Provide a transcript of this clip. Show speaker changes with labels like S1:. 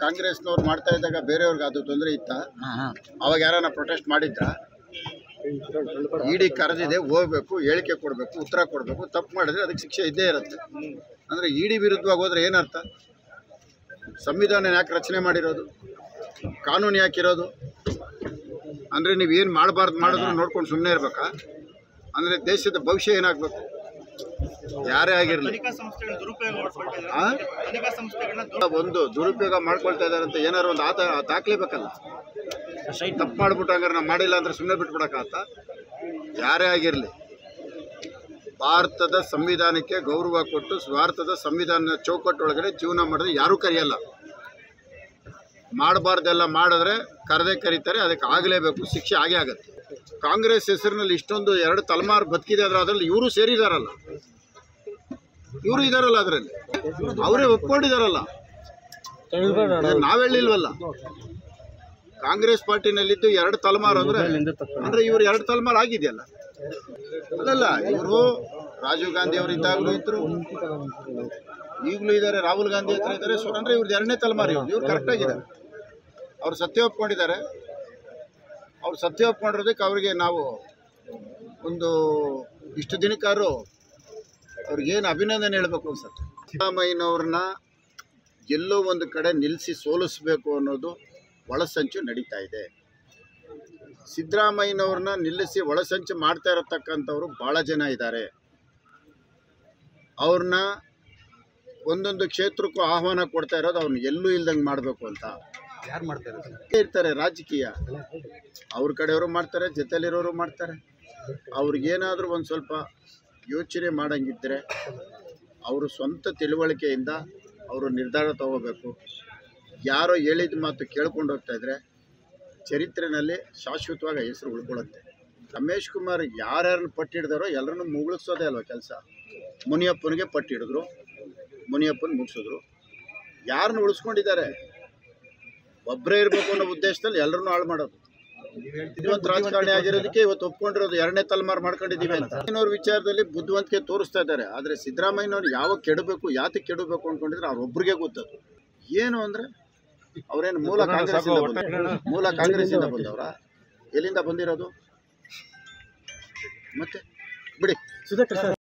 S1: ಕಾಂಗ್ರೆಸ್ನವ್ರು ಮಾಡ್ತಾ ಇದ್ದಾಗ ಬೇರೆಯವ್ರಿಗೆ ಅದು ತೊಂದರೆ ಇತ್ತ ಅವಾಗ ಯಾರನ್ನ ಪ್ರೊಟೆಸ್ಟ್ ಮಾಡಿದ್ರ ಇಡಿ ಕರೆದಿದೆ ಹೋಗ್ಬೇಕು ಹೇಳಿಕೆ ಕೊಡಬೇಕು ಉತ್ತರ ಕೊಡಬೇಕು ತಪ್ಪು ಮಾಡಿದ್ರೆ ಅದಕ್ಕೆ ಶಿಕ್ಷೆ ಇದ್ದೇ ಇರುತ್ತೆ ಅಂದರೆ ಇಡಿ ವಿರುದ್ಧವಾಗಿ ಹೋದ್ರೆ ಏನರ್ಥ ಸಂವಿಧಾನ ಯಾಕೆ ರಚನೆ ಮಾಡಿರೋದು ಕಾನೂನು ಯಾಕಿರೋದು ಅಂದರೆ ನೀವು ಏನು ಮಾಡಬಾರ್ದು ಮಾಡಿದ್ರು ನೋಡ್ಕೊಂಡು ಸುಮ್ಮನೆ ಇರ್ಬೇಕಾ ಅಂದರೆ ದೇಶದ ಭವಿಷ್ಯ ಏನಾಗಬೇಕು ಯಾರೇ ಆಗಿರಲಿ
S2: ತನಿಖಾ ಸಂಸ್ಥೆಗಳ ದುರುಪಯೋಗ ಮಾಡ್ಕೊಳ್ತಾ ಇದ್ದಾರೆ
S1: ಆ?
S2: ತನಿಖಾ ಸಂಸ್ಥೆಗಳನ್ನ
S1: ಒಂದು ದುರುಪಯೋಗ ಮಾಡ್ಕೊಳ್ತಾ ಇದ್ದಾರೆ ಅಂತ ಏನಾರು ಒಂದು ಆತ ದಾಖಲೇಬೇಕಲ್ಲ ತಪ್ಪು ಮಾಡ್ಬಿಟ್ಟು ಹಂಗಾರೆ ನಾವು ಮಾಡಿಲ್ಲ ಅಂದ್ರೆ ಸುಮ್ಮನೆ ಬಿಟ್ಬಿಡಕ್ಕಾಗತ್ತ ಯಾರೇ ಆಗಿರಲಿ ಭಾರತದ ಸಂವಿಧಾನಕ್ಕೆ ಗೌರವ ಕೊಟ್ಟು ಭಾರತದ ಸಂವಿಧಾನ ಚೌಕಟ್ಟೊಳಗಡೆ ಜೀವನ ಮಾಡಿದ್ರೆ ಯಾರೂ ಕರೆಯಲ್ಲ ಮಾಡಬಾರ್ದೆಲ್ಲ ಮಾಡಿದ್ರೆ ಕರೆದೇ ಕರೀತಾರೆ ಅದಕ್ಕೆ ಆಗಲೇಬೇಕು ಶಿಕ್ಷೆ ಆಗೇ ಆಗುತ್ತೆ ಕಾಂಗ್ರೆಸ್ ಹೆಸರಿನಲ್ಲಿ ಇಷ್ಟೊಂದು ಎರಡು ತಲೆಮಾರು ಬದುಕಿದೆ ಅಂದ್ರೆ ಅದರಲ್ಲಿ ಇವರು ಸೇರಿದಾರಲ್ಲ ಇವರು ಇದಾರಲ್ಲ ಅದರಲ್ಲಿ ಅವರೇ ಒಪ್ಕೊಂಡಿದಾರಲ್ಲ ಇದು ನಾವ್ ಹೇಳಿಲ್ವಲ್ಲ ಕಾಂಗ್ರೆಸ್ ಪಾರ್ಟಿನಲ್ಲಿದ್ದು ಎರಡು ತಲೆಮಾರು ಅಂದ್ರೆ ಅಂದ್ರೆ ಇವರು ಎರಡು ತಲೆಮಾರು ಆಗಿದೆಯಲ್ಲ ಅಲ್ಲಲ್ಲ ಇವರು ರಾಜೀವ್ ಗಾಂಧಿ ಅವರು ಇದ್ದಾಗಲೂ ಇದ್ರು ಈಗಲೂ ಇದ್ದಾರೆ ರಾಹುಲ್ ಗಾಂಧಿ ಹತ್ರ ಇದ್ದಾರೆ ಸೊ ಅಂದ್ರೆ ಇವ್ರದ್ದು ಎರಡನೇ ತಲೆಮಾರು ಇವ್ರು ಇವ್ರು ಕರೆಕ್ಟ್ ಆಗಿದ್ದಾರೆ ಅವ್ರು ಸತ್ಯ ಒಪ್ಕೊಂಡಿದ್ದಾರೆ ಅವ್ರು ಸತ್ಯ ಒಪ್ಕೊಂಡಿರೋದಕ್ಕೆ ಅವರಿಗೆ ನಾವು ಒಂದು ಇಷ್ಟು ದಿನಕ್ಕಾದ್ರು ಅವ್ರಿಗೇನು ಅಭಿನಂದನೆ ಹೇಳಬೇಕು ಅನ್ಸುತ್ತೆ ಸಿದ್ದರಾಮಯ್ಯನವ್ರನ್ನ ಎಲ್ಲೋ ಒಂದು ಕಡೆ ನಿಲ್ಲಿಸಿ ಸೋಲಿಸಬೇಕು ಅನ್ನೋದು ಒಳಸಂಚು ನಡೀತಾ ಇದೆ ಸಿದ್ದರಾಮಯ್ಯನವ್ರನ್ನ ನಿಲ್ಲಿಸಿ ಒಳಸಂಚು ಮಾಡ್ತಾ ಇರತಕ್ಕಂಥವ್ರು ಭಾಳ ಜನ ಇದ್ದಾರೆ ಅವ್ರನ್ನ ಒಂದೊಂದು ಕ್ಷೇತ್ರಕ್ಕೂ ಆಹ್ವಾನ ಕೊಡ್ತಾ ಇರೋದು ಅವ್ರನ್ನ ಎಲ್ಲೂ ಇಲ್ದಂಗೆ ಮಾಡಬೇಕು ಅಂತ
S3: ಯಾರು ಮಾಡ್ತಾರೆ
S1: ಇರ್ತಾರೆ ರಾಜಕೀಯ ಅವ್ರ ಕಡೆಯವರು ಮಾಡ್ತಾರೆ ಜೊತೆಲಿರೋರು ಮಾಡ್ತಾರೆ ಅವ್ರಿಗೇನಾದರೂ ಒಂದು ಸ್ವಲ್ಪ ಯೋಚನೆ ಮಾಡಂಗಿದ್ರೆ ಅವರು ಸ್ವಂತ ತಿಳುವಳಿಕೆಯಿಂದ ಅವರು ನಿರ್ಧಾರ ತಗೋಬೇಕು ಯಾರೋ ಹೇಳಿದ ಮಾತು ಕೇಳ್ಕೊಂಡು ಹೋಗ್ತಾ ಇದ್ರೆ ಚರಿತ್ರೆನಲ್ಲಿ ಶಾಶ್ವತವಾಗಿ ಆ ಹೆಸರು ಉಳ್ಕೊಳ್ಳುತ್ತೆ ರಮೇಶ್ ಕುಮಾರ್ ಯಾರ್ಯಾರನ್ನ ಪಟ್ಟಿಡ್ದಾರೋ ಎಲ್ಲರನ್ನೂ ಮುಗಿಸೋದೇ ಅಲ್ವಾ ಕೆಲಸ ಮುನಿಯಪ್ಪನಿಗೆ ಪಟ್ಟಿಡಿದ್ರು ಮುನಿಯಪ್ಪನ ಮುಗಿಸಿದ್ರು ಯಾರನ್ನ ಉಳಿಸ್ಕೊಂಡಿದ್ದಾರೆ ಒಬ್ಬರೇ ಇರಬೇಕು ಅನ್ನೋ ಉದ್ದೇಶದಲ್ಲಿ ಎಲ್ಲರನ್ನೂ ಹಾಳು ಮಾಡೋದು ಬುದ್ಧಿವಂತ ರಾಜಕಾರಣಿ ಆಗಿರೋದಕ್ಕೆ ಇವತ್ತು ಒಪ್ಕೊಂಡಿರೋದು ಎರಡನೇ ತಲೆಮಾರು ಮಾಡ್ಕೊಂಡಿದ್ದೀವಿ ಅಂತ ಇನ್ನೋರ್ ವಿಚಾರದಲ್ಲಿ ಬುದ್ಧಿವಂತಿಕೆ ತೋರಿಸ್ತಾ ಇದ್ದಾರೆ ಆದರೆ ಸಿದ್ದರಾಮಯ್ಯನವ್ರು ಯಾವಾಗ ಕೆಡಬೇಕು ಯಾತಕ್ಕೆ ಕೆಡಬೇಕು ಅನ್ಕೊಂಡಿದ್ರೆ ಅವ್ರೊಬ್ರಿಗೆ ಗೊತ್ತದು ಏನು ಅಂದ್ರೆ ಅವ್ರೇನು ಮೂಲ ಕಾಂಗ್ರೆಸ್ ಮೂಲ ಕಾಂಗ್ರೆಸ್ ಇಂದ ಬಂದವರ ಎಲ್ಲಿಂದ ಬಂದಿರೋದು ಮತ್ತೆ ಬಿಡಿ